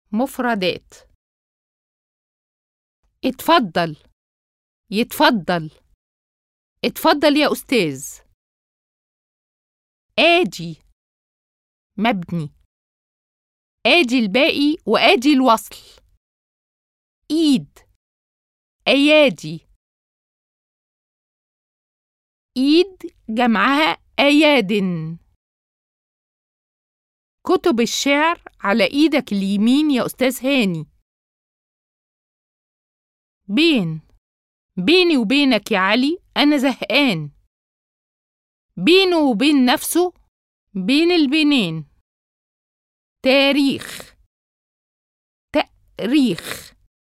مفردات اتفضل يتفضل اتفضل يا أستاذ آجي مبني آجي الباقي وآجي الوصل إيد أيادي إيد جمعها أياد كتب الشعر على إيدك اليمين يا أستاذ هاني بين بيني وبينك يا علي أنا زهقان بينه وبين نفسه بين البنين تاريخ تأريخ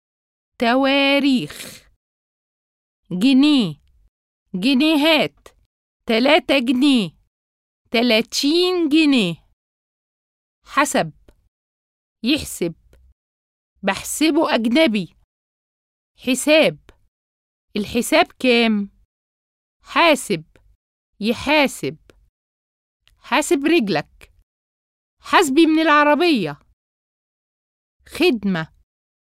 تواريخ جنيه جنيهات تلاتة جنيه تلاتين جنيه حسب يحسب بحسبه أجنبي حساب الحساب كام؟ حاسب يحاسب حاسب رجلك حاسبي من العربية خدمة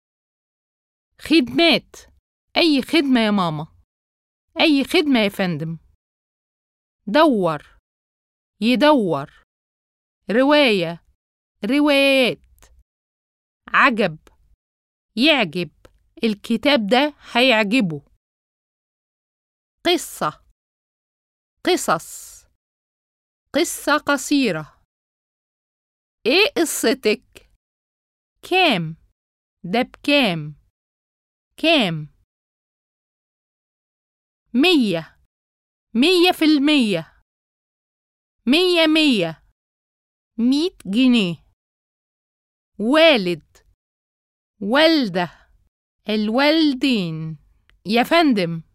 خدمات أي خدمة يا ماما أي خدمة يا فندم دور يدور رواية روايات عجب يعجب الكتاب ده هيعجبه قصة قصص قصة قصيرة ايه قصتك؟ كام؟ ده بكام؟ كام؟ مية مية في المية مية مية مية جنيه والد والدة الوالدين يا فندم